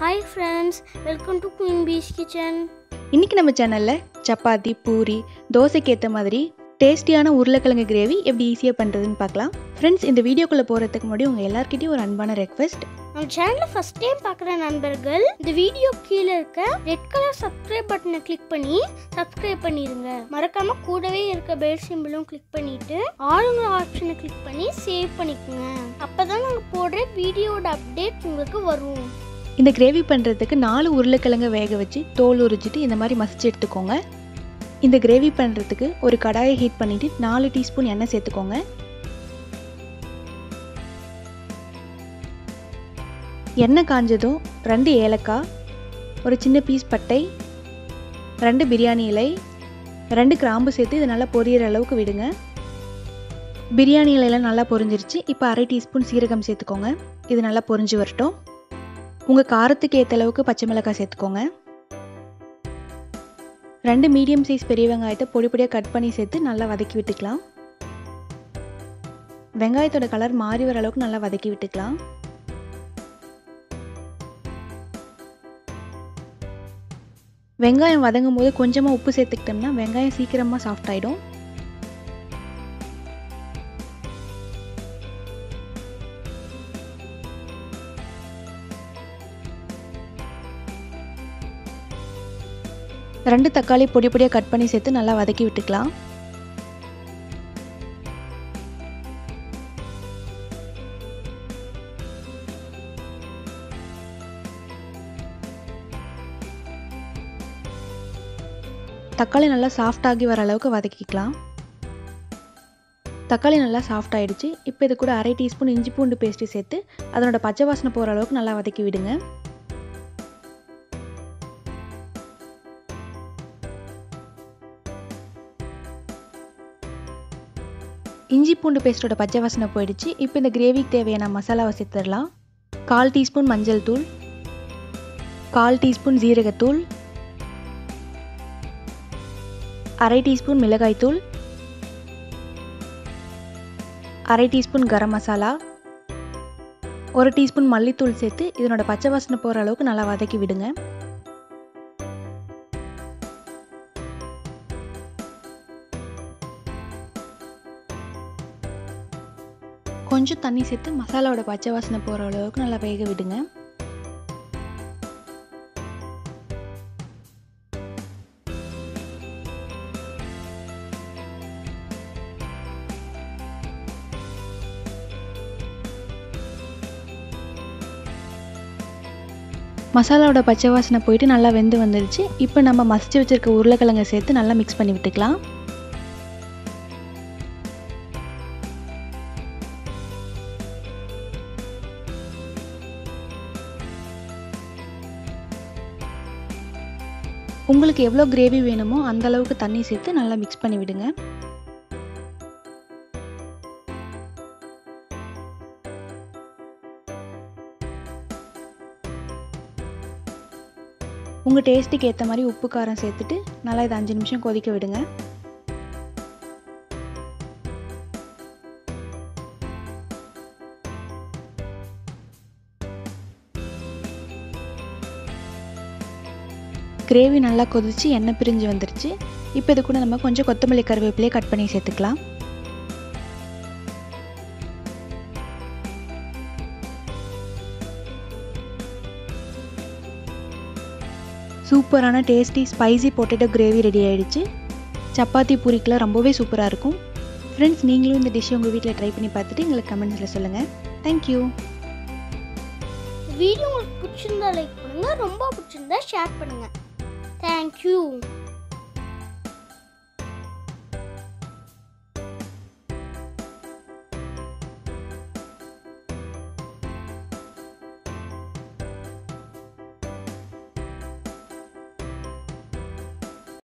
hi friends welcome to queen bees kitchen இன்றைக்கி நம்ம சேனலில் சப்பாத்தி பூரி தோசைக்கு ஏற்ற மாதிரி டேஸ்டியான உருளைக்கிழங்கு கிரேவி எப்படி ஈஸியாக பண்ணுறதுன்னு பார்க்கலாம் ஃப்ரெண்ட்ஸ் இந்த வீடியோக்குள்ளே போகிறதுக்கு முன்னாடி உங்கள் எல்லாருக்கிட்டையும் ஒரு அன்பான ரெக்வெஸ்ட் நம்ம சேனலை ஃபஸ்ட் டைம் பார்க்குற நண்பர்கள் இந்த வீடியோ கீழே இருக்க ரெட் கலர் சப்ஸ்கிரைப் பட்டனை கிளிக் பண்ணி சப்ஸ்கிரைப் பண்ணிடுங்க மறக்காம கூடவே இருக்க பெல் சிம்பிளும் கிளிக் பண்ணிட்டு ஆளுங்க ஆப்ஷனை கிளிக் பண்ணி சேவ் பண்ணிக்கோங்க அப்பதான் நாங்கள் போடுற வீடியோட அப்டேட் உங்களுக்கு வரும் இந்த கிரேவி பண்ணுறதுக்கு நாலு உருளைக்கிழங்கை வேக வச்சு தோல் உரிச்சிட்டு இந்த மாதிரி மசிச்சு எடுத்துக்கோங்க இந்த கிரேவி பண்ணுறதுக்கு ஒரு கடாயை ஹீட் பண்ணிவிட்டு நாலு டீஸ்பூன் எண்ணெய் சேர்த்துக்கோங்க எண்ணெய் காஞ்சதும் ரெண்டு ஏலக்காய் ஒரு சின்ன பீஸ் பட்டை ரெண்டு பிரியாணி இலை ரெண்டு கிராம்பு சேர்த்து இது நல்லா பொரியிற அளவுக்கு விடுங்க பிரியாணி இலையெல்லாம் நல்லா பொரிஞ்சிருச்சு இப்போ அரை டீஸ்பூன் சீரகம் சேர்த்துக்கோங்க இது நல்லா பொரிஞ்சு வரட்டும் உங்கள் காரத்துக்கு ஏற்ற அளவுக்கு பச்சை மிளகாய் சேர்த்துக்கோங்க ரெண்டு மீடியம் சைஸ் பெரிய வெங்காயத்தை பொடி பொடியாக கட் பண்ணி சேர்த்து நல்லா வதக்கி விட்டுக்கலாம் வெங்காயத்தோட கலர் மாறி வர அளவுக்கு நல்லா வதக்கி விட்டுக்கலாம் வெங்காயம் வதங்கும் போது கொஞ்சமாக உப்பு சேர்த்துக்கிட்டோம்னா வெங்காயம் சீக்கிரமாக சாஃப்ட் ஆகிடும் ரெண்டு தக்காளி பொடி பொடியாக கட் பண்ணி சேர்த்து நல்லா வதக்கி விட்டுக்கலாம் தக்காளி நல்லா சாஃப்ட் ஆகி வர அளவுக்கு வதக்கிக்கலாம் தக்காளி நல்லா சாஃப்ட் ஆயிடுச்சு இப்போ இது கூட அரை டீஸ்பூன் இஞ்சி பூண்டு பேஸ்ட்டு சேர்த்து அதனோட பச்சை வாசனை போகிற அளவுக்கு நல்லா வதக்கி விடுங்க இஞ்சி பூண்டு பேஸ்ட்டோட பச்சை வாசனை போயிடுச்சு இப்போ இந்த கிரேவிக்கு தேவையான மசாலாவை சேர்த்துடலாம் கால் டீஸ்பூன் மஞ்சள் தூள் கால் டீஸ்பூன் ஜீரகத்தூள் அரை டீஸ்பூன் மிளகாய்த்தூள் அரை டீஸ்பூன் கரம் மசாலா ஒரு டீஸ்பூன் மல்லித்தூள் சேர்த்து இதனோட பச்சை வாசனை போகிற அளவுக்கு நல்லா வதக்கி விடுங்க கொஞ்சம் தண்ணி சேர்த்து மசாலாவோட பச்சை வாசனை போகிற அளவுக்கு நல்லா வேக விடுங்க மசாலாவோட பச்சை வாசனை போயிட்டு நல்லா வெந்து வந்துருச்சு இப்போ நம்ம மசிச்சு வச்சிருக்க உருளைக்கிழங்கை சேர்த்து நல்லா மிக்ஸ் பண்ணி விட்டுக்கலாம் உங்களுக்கு எவ்வளோ கிரேவி வேணுமோ அந்த அளவுக்கு தண்ணி சேர்த்து நல்லா மிக்ஸ் பண்ணி விடுங்க உங்கள் டேஸ்ட்டுக்கு ஏற்ற மாதிரி உப்பு காரம் சேர்த்துட்டு நல்லா இதை அஞ்சு நிமிஷம் கொதிக்க விடுங்க கிரேவி நல்லா கொதிச்சு எண்ணெய் பிரிஞ்சு வந்துருச்சு இப்போ இது கூட நம்ம கொஞ்சம் கொத்தமல்லி கருவேப்பிலையே கட் பண்ணி சேர்த்துக்கலாம் சூப்பரான tasty spicy potato gravy ready ஆயிடுச்சு சப்பாத்தி பூரிக்கெலாம் ரொம்பவே சூப்பராக இருக்கும் ஃப்ரெண்ட்ஸ் நீங்களும் இந்த டிஷ்ஷை உங்கள் வீட்டில் ட்ரை பண்ணி பார்த்துட்டு எங்களுக்கு கமெண்ட்ஸில் சொல்லுங்கள் தேங்க்யூ வீடியோ உங்களுக்கு பிடிச்சிருந்தா லைக் பண்ணுங்க ரொம்ப பிடிச்சிருந்தா ஷேர் பண்ணுங்க தேங்க்யூ